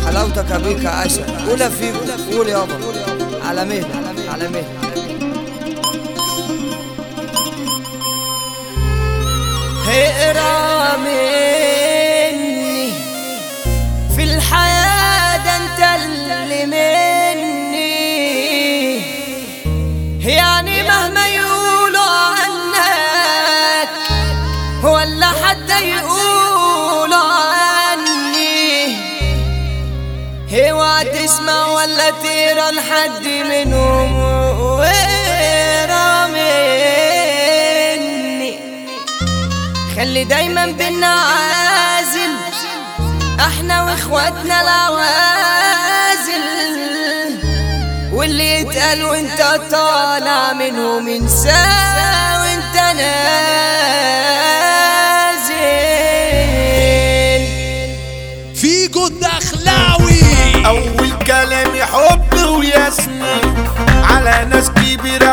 حلاوتك ابيك عشا قول يا فيجو قول يابا على مهلك على مهلك اقرا مني في الحياة ده انت اللي مني يعني مهما يقولوا عنك ولا حتى يقولوا عني اوعى تسمع ولا تقرا لحد منهم واقرا مني خلي دايما بينا عازل احنا واخواتنا العوازل واللي يتقال وانت طالع منهم انساه وانت نازل فيجو الدخلاوي اول كلامي حب وياسمين على ناس كبيرة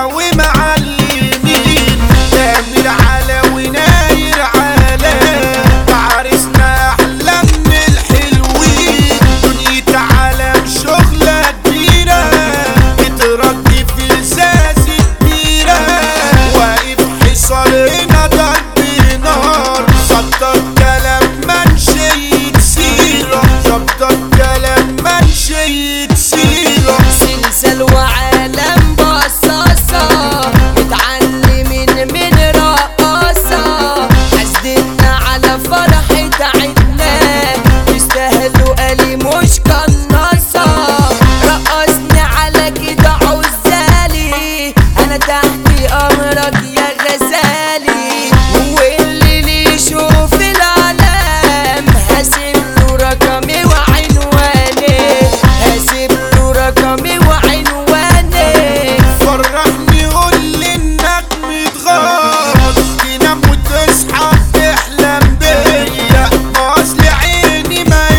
ومعلمين تامر على وناير على تعرسنا احلى من الحلوين دنيا عالم شغلة كبيرة بتربي في ازاز كبيرة واقف حصار هنا ضرب نار صدق كلام منشية سيرة صدق كلام منشية سيرة سلسل وعالم بصاصة متعلمين من رقاصة حسدنا على فرحة عدنا يستاهلوا قالي مش قناصة رقصني على كده عزالي أنا تحت أمرك يا غزالي واللي لي يشوف العالم هسيب له رقمي وعنواني هسيب له رقمي وعنواني فرحني قول لي انك متغاظ تنام وتصحى تحلم بيا اصل عيني ما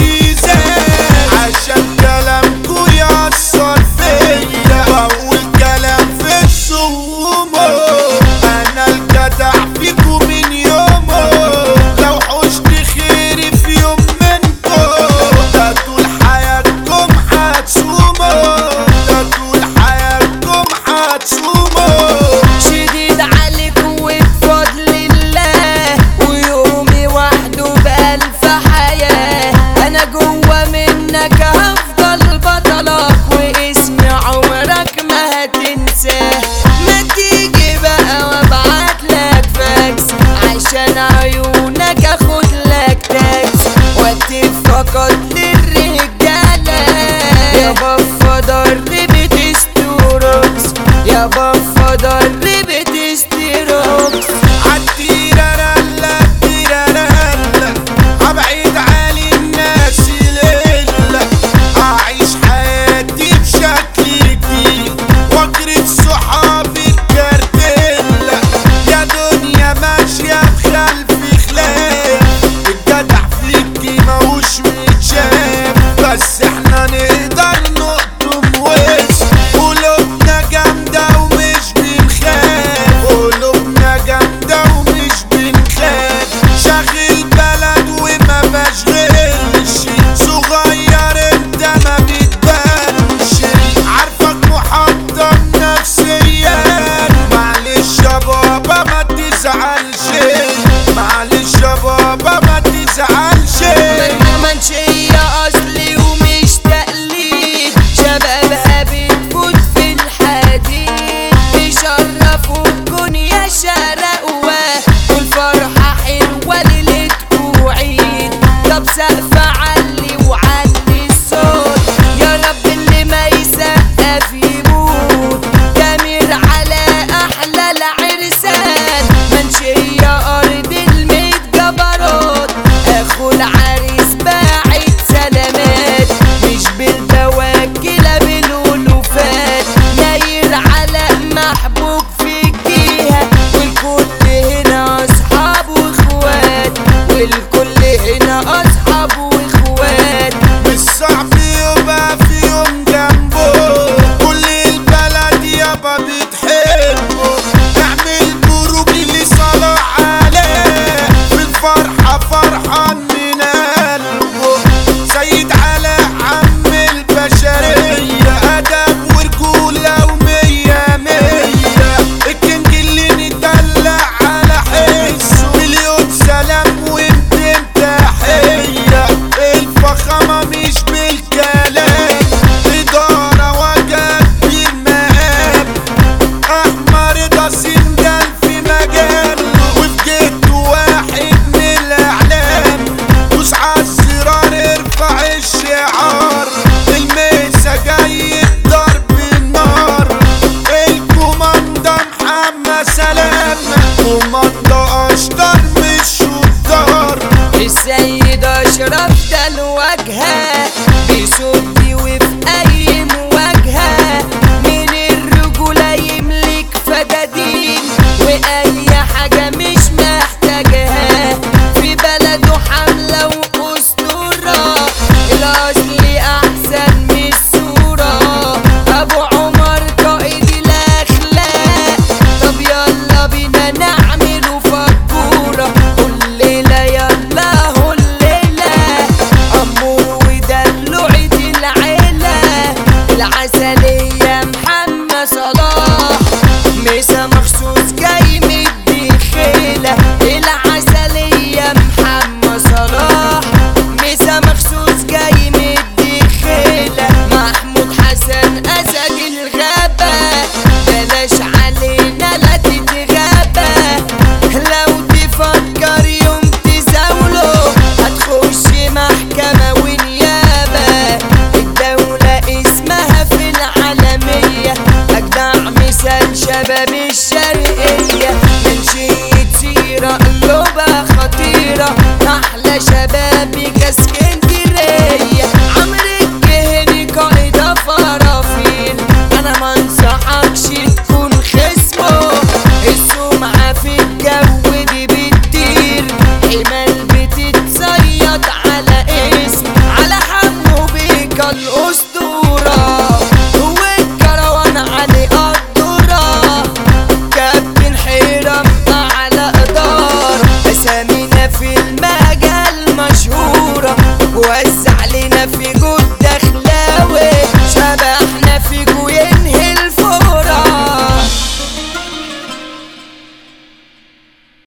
يزال عشان كلامكو يأثر فيا بقول كلام في الصومة انا الجدع فيكو من يومه لو حشت خيري في يوم منكم ده طول حياتكم هتصوموا ده طول حياتكم هتصوموا شديد عليك وبفضل الله ويومي وحده بألف حياة أنا جوا منك هفضل بطلك واسمي عمرك ما هتنساه ما تيجي بقى وابعت لك فاكس عشان